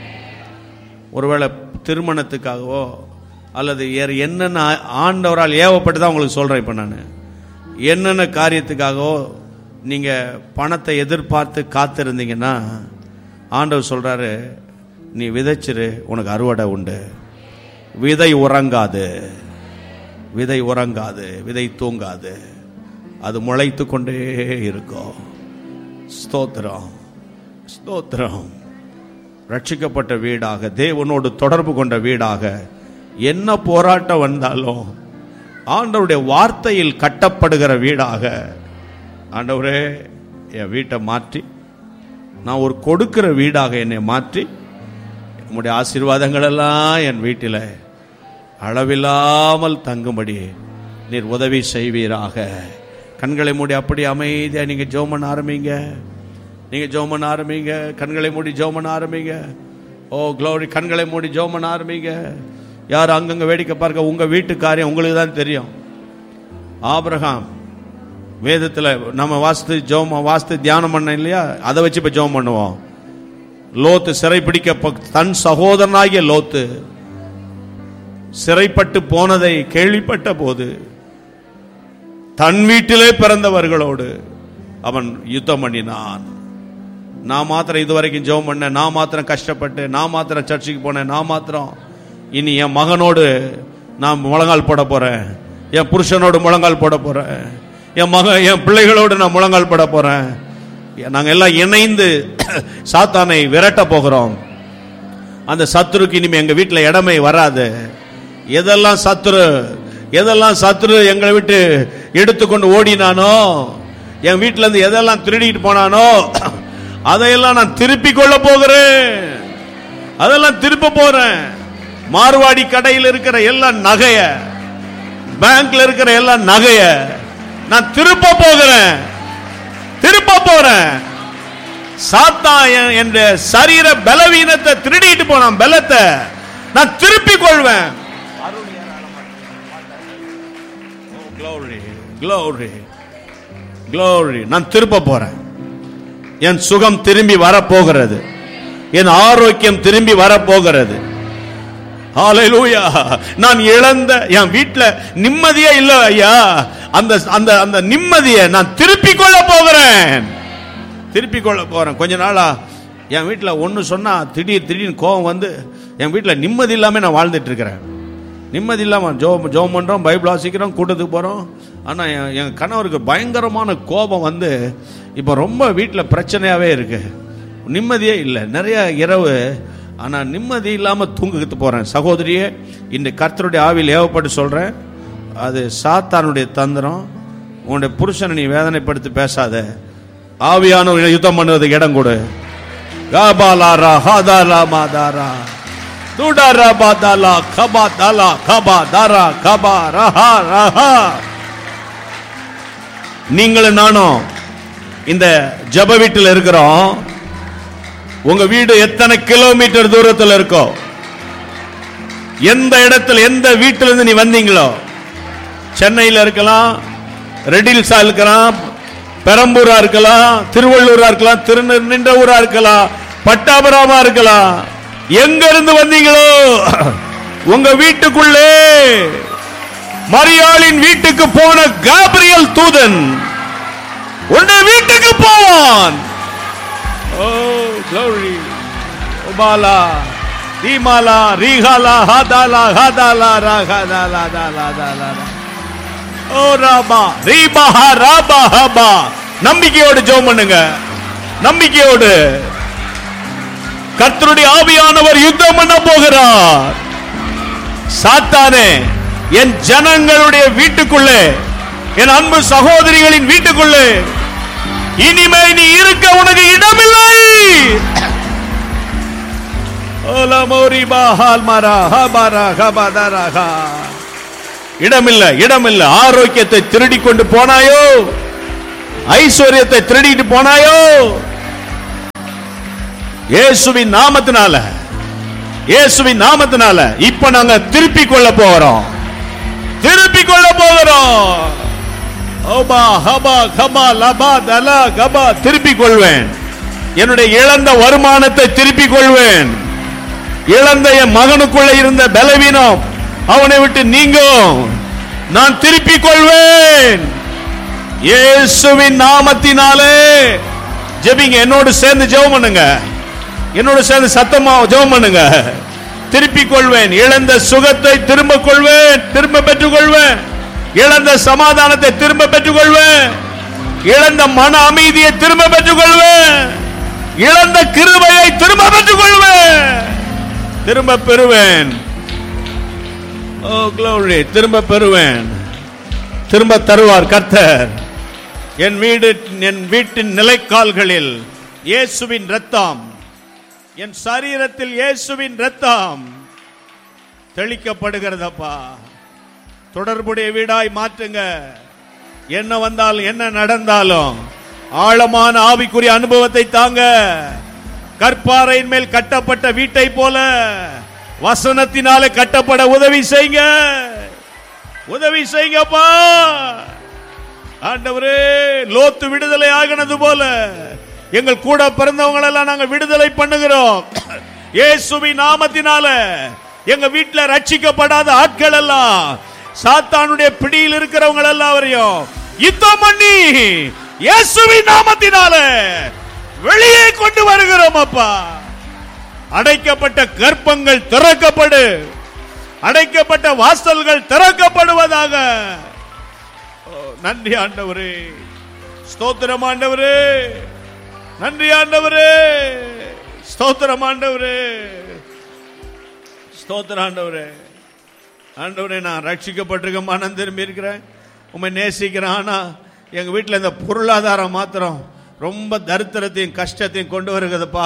ஒருவேளை திருமணத்துக்காகவோ அல்லது வேறு என்னென்ன ஆ- ஆண்டவரால் ஏவப்பட்டு தான் உங்களுக்கு சொல்கிறேன் இப்போ நான் என்னென்ன காரியத்துக்காகவோ நீங்கள் பணத்தை எதிர்பார்த்து காத்திருந்தீங்கன்னா ஆண்டவர் சொல்கிறாரு நீ விதைச்சிரு உனக்கு அறுவடை உண்டு விதை உறங்காது விதை உறங்காது விதை தூங்காது அது முளைத்து கொண்டே இருக்கும் ஸ்தோத்திரம் ஸ்தோத்திரம் ரட்சிக்கப்பட்ட வீடாக தேவனோடு தொடர்பு கொண்ட வீடாக என்ன போராட்டம் வந்தாலும் ஆண்டவருடைய வார்த்தையில் கட்டப்படுகிற வீடாக ஆண்டவரே என் வீட்டை மாற்றி நான் ஒரு கொடுக்கிற வீடாக என்னை மாற்றி உம்முடைய ஆசீர்வாதங்கள் எல்லாம் என் வீட்டில் அளவில்லாமல் தங்கும்படி நீர் உதவி செய்வீராக கண்களை மூடி அப்படி அமைதியா நீங்க ஜெபம் பண்ண ஆரம்பிங்க நீங்க ஜெபம் பண்ண ஆரம்பிங்க கண்களை மூடி ஜெபம் பண்ண ஆரம்பிங்க ஓ க்ளோரி கண்களை மூடி ஜெபம் பண்ண ஆரம்பிங்க யார் அங்கங்க வேடிக்கை பார்க்க உங்க வீட்டு காரியம் உங்களுக்கு தான் தெரியும் ஆபிரகாம் வேதத்துல நம்ம வாஸ்து ஜெபம் வாஸ்து தியானம் பண்ண இல்லையா அதை வச்சு இப்ப ஜெபம் பண்ணுவோம் லோத்து சிறைப்பிடிக்க ப- தன் சகோதரனாகிய லோத்து சிறைப்பட்டு போனதை கேள்விப்பட்ட போது தன் வீட்டிலே பிறந்தவர்களோடு அவன் யுத்தம் பண்ணினான் நான் மாத்திரம் இதுவரைக்கும் ஜெபம் பண்ணேன் நான் மாத்திரம் கஷ்டப்பட்டு நான் மாத்திரம் சர்ச்சுக்கு போனேன் நான் மாத்திரம் இனி என் மகனோடு நான் முழங்கால் போட போறேன் என் புருஷனோடு முழங்கால் போட போறேன் என் மக என் பிள்ளைகளோடு நான் முழங்கால் போட போறேன் நாங்க எல்லாம் இணைந்து சாத்தானை விரட்ட போகிறோம் அந்த சத்துருக்கு இனிமே எங்க வீட்டில் இடமே வராது எதெல்லாம் சத்துரு எதெல்லாம் சத்துரு எங்களை விட்டு எடுத்துக்கொண்டு ஓடினானோ என் வீட்டில இருந்து எதெல்லாம் திருடிட்டு போனானோ அதையெல்லாம் நான் திருப்பி கொள்ள போகிறேன் அதெல்லாம் திருப்ப போறேன் மார்வாடி கடையில் இருக்கிற எல்லா நகைய பேங்க்ல இருக்கிற எல்லா நகைய நான் திருப்ப போகிறேன் திருப்ப போறேன் சாத்தான் என்- என்ற சரீர பலவீனத்தை திருடிட்டு போனான் பலத்தை நான் திருப்பிக் கொள்வேன் Glory, glory, glory. நான் திருப்ப போறேன் என் சுகம் திரும்பி வரப்போகிறது என் ஆரோக்கியம் திரும்பி வரப்போகிறது ஹalleluya நான் இழந்த என் வீட்ல நிம்மதியே இல்ல ஐயா அந்த அந்த அந்த நிம்மதியை நான் திருப்பிக் கொள்ள போகிறேன் திருப்பிக் கொள்ள போறேன் கொஞ்ச நாளா என் வீட்டில் ஒன்று சொன்னா திடீர் திடீர்னு கோவம் வந்து என் வீட்டில் நிம்மதி இல்லாம நான் வாழ்ந்துட்டு இருக்கிறேன் நிம்மதி இல்லாமல் ஜோ ஜோம் பண்ணுறோம் பைபிள் வாசிக்கிறோம் கூட்டத்துக்கு போகிறோம் ஆனால் என் என் கணவருக்கு பயங்கரமான கோபம் வந்து இப்போ ரொம்ப வீட்டில் பிரச்சனையாகவே இருக்கு நிம்மதியே இல்லை நிறைய இரவு ஆனால் நிம்மதி இல்லாமல் தூங்கிட்டு போகிறேன் சகோதரியே இந்த கர்த்தருடைய ஆவியில் ஏவப்பட்டு சொல்கிறேன் அது சாத்தானுடைய தந்திரம் உன்னுடைய புருஷனை நீ வேதனைப்படுத்தி பேசாத ஆவியானவர் யுத்தம் பண்ணுவதுக்கு இடம் கொடு காபாலாரா ஹாதாரா மாதாரா துடாரா பாதாலா கபா தாலா கபா தாரா கபா ரஹா ரஹா நீங்களும் நானும் இந்த ஜப வீட்டில் இருக்கிறோம் உங்க வீடு எத்தனை கிலோமீட்டர் தூரத்தில் இருக்கோ எந்த இடத்துல எந்த வீட்டில இருந்து நீ வந்தீங்களோ சென்னையில் இருக்கலாம் ரெடில்ஸா இருக்கலாம் பெரம்பூரா இருக்கலாம் திருவள்ளூரா இருக்கலாம் திருநின்றவூரா இருக்கலாம் பட்டாபுரமா இருக்கலாம் எங்க இருந்து வந்தீங்களோ உங்க வீட்டுக்குள்ளே மரியாளின் வீட்டுக்கு போன காபிரியல் தூதன் உன்னுடைய வீட்டுக்கு போவான் ஓ glory உபாலா தீமாலா ரீகாலா ஹாதாலா ஹாதாலா ராகாதாலா தாலா தாலா ஓ ராபா ரீபஹா ராபா ஹபா நம்பிக்கையோடு ஜெபம் பண்ணுங்க நம்பிக்கையோடு கர்த்தருடைய ஆவியானவர் யுத்தம் பண்ண போகிறார் சாத்தானே என் ஜனங்களுடைய வீட்டுக்குள்ளே என் அன்பு சகோதரிகளின் வீட்டுக்குள்ளே இனிமே நீ இருக்க உனக்கு இடமில்லை ஓலா மோரி பாஹால் மாரா ஹபாரா ஹபாதாரா ஹா இடமில்ல இடமில்ல ஆரோக்கியத்தை திருடி கொண்டு போனாயோ ஐஸ்வர்யத்தை திருடிட்டு போனாயோ இயேசுவின் நாமத்தினால இயேசுவின் நாமத்தினால இப்ப நாங்க திருப்பி கொள்ள போறோம் திருப்பி கொள்ள போகிறோம் ஓபா ஹபா கபா லபா தலா கபா திருப்பி கொள்வேன் என்னுடைய இழந்த வருமானத்தை திருப்பி கொள்வேன் இழந்த என் மகனுக்குள்ள இருந்த பலவீனம் அவனை விட்டு நீங்கும் நான் திருப்பிக் கொள்வேன் இயேசுவின் நாமத்தினாலே ஜெபிங்க என்னோடு சேர்ந்து ஜெபம் பண்ணுங்க என்னோடு சேர்ந்து சத்தமா ஜெபம் பண்ணுங்க திருப்பிக் கொள்வேன் இழந்த சுகத்தை திரும்ப கொள்வேன் திரும்ப பெற்றுக் கொள்வேன் இழந்த சமாதானத்தை திரும்ப பெற்றுக் கொள்வேன் இழந்த மன அமைதியை திரும்ப பெற்றுக் கொள்வேன் இழந்த கிருபையை திரும்ப பெற்றுக் கொள்வேன் திரும்ப பெறுவேன் ஓ glory திரும்ப பெறுவேன் திரும்ப தருவார் கர்த்தர் என் வீடு என் வீட்டின் நிலைக்கால்களில் இயேசுவின் ரத்தம் என் சரீரத்தில் இயேசுவின் ரத்தம் தெளிக்கப்படுகிறதப்பா தொடர்புடைய வீடாய் மாற்றுங்க என்ன வந்தாலும் என்ன நடந்தாலும் ஆழமான ஆவிக்குரிய அனுபவத்தை தாங்க கற்பாறையின் மேல் கட்டப்பட்ட வீட்டை போல வசனத்தினாலே கட்டப்பட உதவி செய்யுங்க உதவி செய்யுங்கப்பா ஆண்டவரே லோத்து விடுதலை ஆகினது போல எங்கள் கூட பிறந்தவங்க எல்லாம் நாங்க விடுதலை பண்ணுகிறோம் இயேசுவின் நாமத்தினால எங்க வீட்டுல ரட்சிக்கப்படாத ஆட்கள் எல்லாம் சாத்தானுடைய பிடியில் இருக்கிறவங்க எல்லாரையும் யுத்தம் பண்ணி இயேசுவின் நாமத்தினால வெளியே கொண்டு வருகிறோம் அப்பா அடைக்கப்பட்ட கர்ப்பங்கள் திறக்கப்படு அடைக்கப்பட்ட வாசல்கள் திறக்கப்படுவதாக ஓ, நன்றி ஆண்டவரே ஸ்தோத்திரம் ஆண்டவரே நன்றி ஆண்டவரே ஸ்தோத்திரம் ஆண்டவரே ஸ்தோத்திரம் ஆண்டவரே ஆண்டவரே நான் ரட்சிக்கப்பட்டிருக்க மனம் திரும்பி இருக்கிறேன் உண்மை நேசிக்கிறேன் ஆனா எங்க வீட்டில் இந்த பொருளாதாரம் மாத்திரம் ரொம்ப தரித்திரத்தையும் கஷ்டத்தையும் கொண்டு வருகிறதுப்பா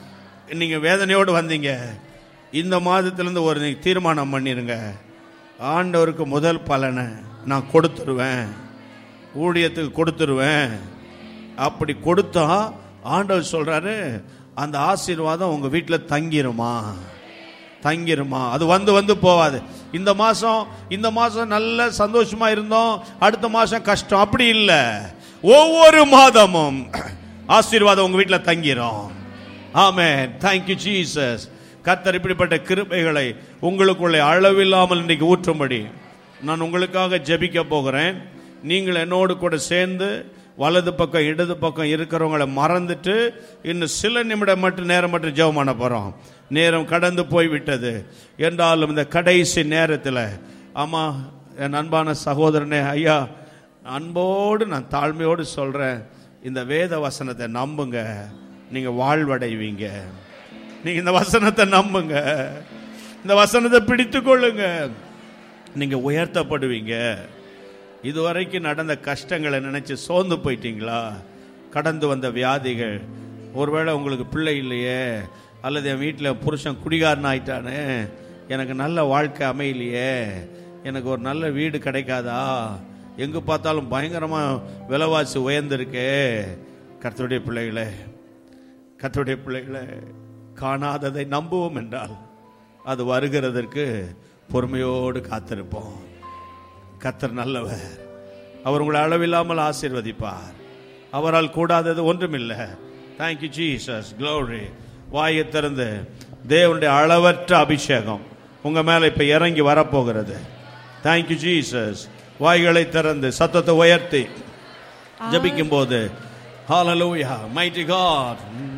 நீங்க வேதனையோடு வந்தீங்க இந்த மாதத்திலிருந்து ஒரு நீங்க தீர்மானம் பண்ணிருங்க ஆண்டவருக்கு முதல் பலனை நான் கொடுத்துருவேன் ஊழியத்துக்கு கொடுத்துருவேன் அப்படி கொடுத்தா ஆண்டவர் சொல்றாரு அந்த ஆசீர்வாதம் உங்க வீட்டில் தங்கிருமா தங்கிருமா அது வந்து வந்து போவாது இந்த மாசம் இந்த மாசம் நல்ல சந்தோஷமா இருந்தோம் அடுத்த மாசம் கஷ்டம் அப்படி இல்லை ஒவ்வொரு மாதமும் ஆசீர்வாதம் உங்க வீட்டில் தங்கிரும் ஆமே தேங்க்யூ ஜீசஸ் கர்த்தர் இப்படிப்பட்ட கிருபைகளை உங்களுக்குள்ளே அளவில்லாமல் இன்றைக்கு ஊற்றும்படி நான் உங்களுக்காக ஜெபிக்க போகிறேன் நீங்கள் என்னோடு கூட சேர்ந்து வலது பக்கம் இடது பக்கம் இருக்கிறவங்களை மறந்துட்டு இன்னும் சில நிமிடம் மட்டும் நேரம் மட்டும் ஜெபம் பண்ண போறோம் நேரம் கடந்து போய் விட்டது என்றாலும் இந்த கடைசி நேரத்தில் ஆமா என் அன்பான சகோதரனே ஐயா அன்போடு நான் தாழ்மையோடு சொல்றேன் இந்த வேத வசனத்தை நம்புங்க நீங்க வாழ்வடைவீங்க நீங்க இந்த வசனத்தை நம்புங்க இந்த வசனத்தை பிடித்து கொள்ளுங்க நீங்க உயர்த்தப்படுவீங்க இதுவரைக்கும் நடந்த கஷ்டங்களை நினைச்சு சோர்ந்து போயிட்டீங்களா கடந்து வந்த வியாதிகள் ஒருவேளை உங்களுக்கு பிள்ளை இல்லையே அல்லது என் வீட்டில் புருஷன் குடிகாரன் ஆயிட்டானே எனக்கு நல்ல வாழ்க்கை அமையலையே எனக்கு ஒரு நல்ல வீடு கிடைக்காதா எங்கு பார்த்தாலும் பயங்கரமா விலைவாசி உயர்ந்திருக்கே கர்த்தருடைய பிள்ளைகளே கர்த்தருடைய பிள்ளைகளே காணாததை நம்புவோம் என்றால் அது வருகிறதற்கு பொறுமையோடு காத்திருப்போம் கர்த்தர் நல்லவர் அவர் உங்களை அளவில்லாமல் ஆசீர்வதிப்பார் அவரால் கூடாதது ஒன்றுமில்லை தேங்க்யூ ஜீசஸ் க்ளோரி வாயை திறந்து தேவனுடைய அளவற்ற அபிஷேகம் உங்க மேல இப்ப இறங்கி வரப்போகிறது தேங்க்யூ ஜீசஸ் வாய்களை திறந்து சத்தத்தை உயர்த்தி ஜபிக்கும் போது ஹalleluya mighty god